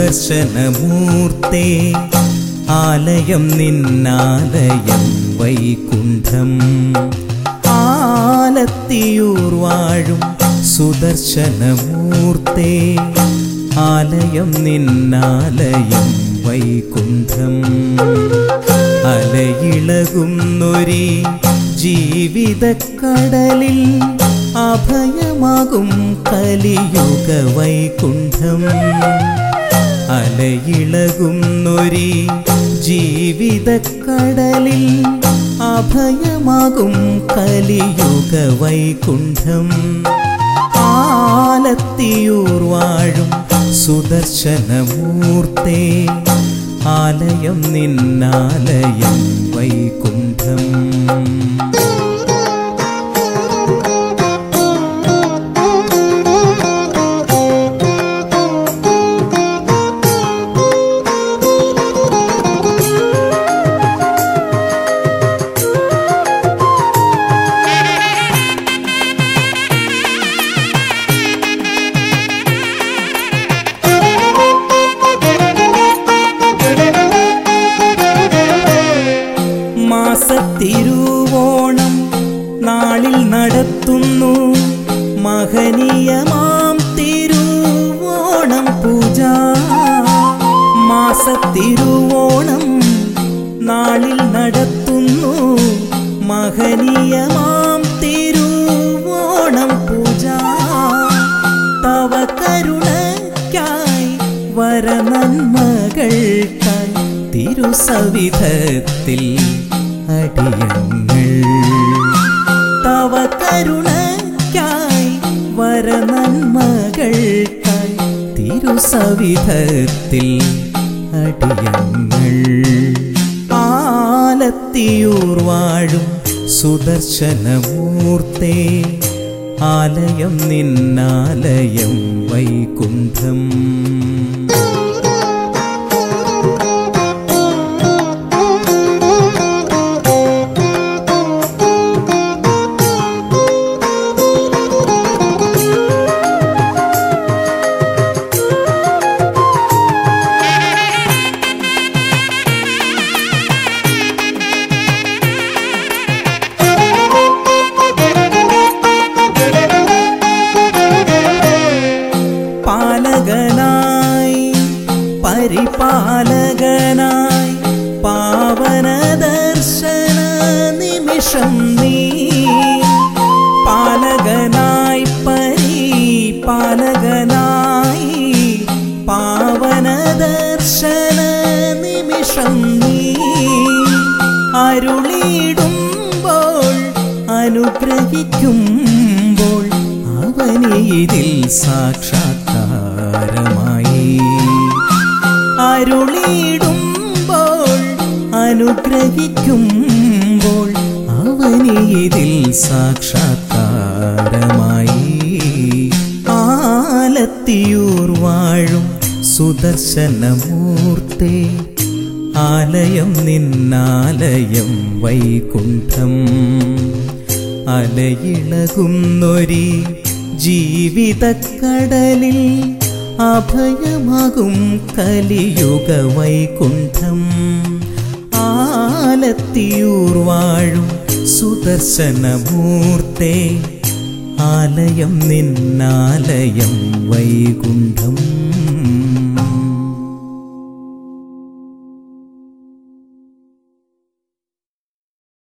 സുദർശനമൂർത്തേ ആലയം നിന്നാലയം വൈകുണ്ഠം ആലത്തിയൂർ വാഴും സുദർശനമൂർത്തേ ആലയം നിന്നാലയം വൈകുണ്ഠം അലയിളകുന്നൊരി ജീവിതക്കടലിൽ അഭയമാകും കലിയുഗ വൈകുണ്ഠം അലയിളകുന്നൊരി ജീവിതക്കടലിൽ അഭയമാകും കലിയുഗ വൈകുണ്ഠം ആലത്തിയൂർ വാഴും സുദർശനമൂർത്തേ ആലയം നിന്നാലയം വൈകുണ്ഠം മാസത്തിരുവോണം നാളിൽ നടത്തുന്നു മഹനീയമാം തിരുവോണം പൂജ മാസത്തിരുവോണം നാളിൽ നടത്തുന്നു മഹനീയമാം തിരുവോണം പൂജ തവ കരുണയ്ക്കായി വരനന്മകൾക്കായി തിരുസവിധത്തിൽ അടിയങ്ങൾ തവ കരുണയ്ക്കായി വരനന്മകൾക്കായി തിരുസവിധത്തിൽ അടിയങ്ങൾ ആലത്തിയൂർ വാഴും സുദർശനമൂർത്തേ ആലയം നിന്നാലയം വൈകുണ്ഠം പാലകനായി പരിപാലകനായി പാവന ദർശന നിമിഷം നീ പാലകനായി പരിപാലകനായി പാവന ദർശന നിമിഷം നീ അരുളിയിടുമ്പോൾ അനുഗ്രഹിക്കുമ്പോൾ അവനീതിൽ സാക്ഷാത്കാരമായി അരുളിയിടുമ്പോൾ അനുഗ്രഹിക്കുമ്പോൾ അവനീതിൽ സാക്ഷാത്കാരമായി ആലത്തിയൂർ വാഴും സുദർശനമൂർത്തേ ആലയം നിന്നാലയം വൈകുണ്ഠം അലയിളകുന്നൊരി ജീവിതക്കടലിൽ അഭയമാകും കലിയുഗ വൈകുണ്ഠം ആലത്തിയൂർ വാഴും സുദർശനമൂർത്തേ ആലയം നിന്നാലയം വൈകുണ്ഠം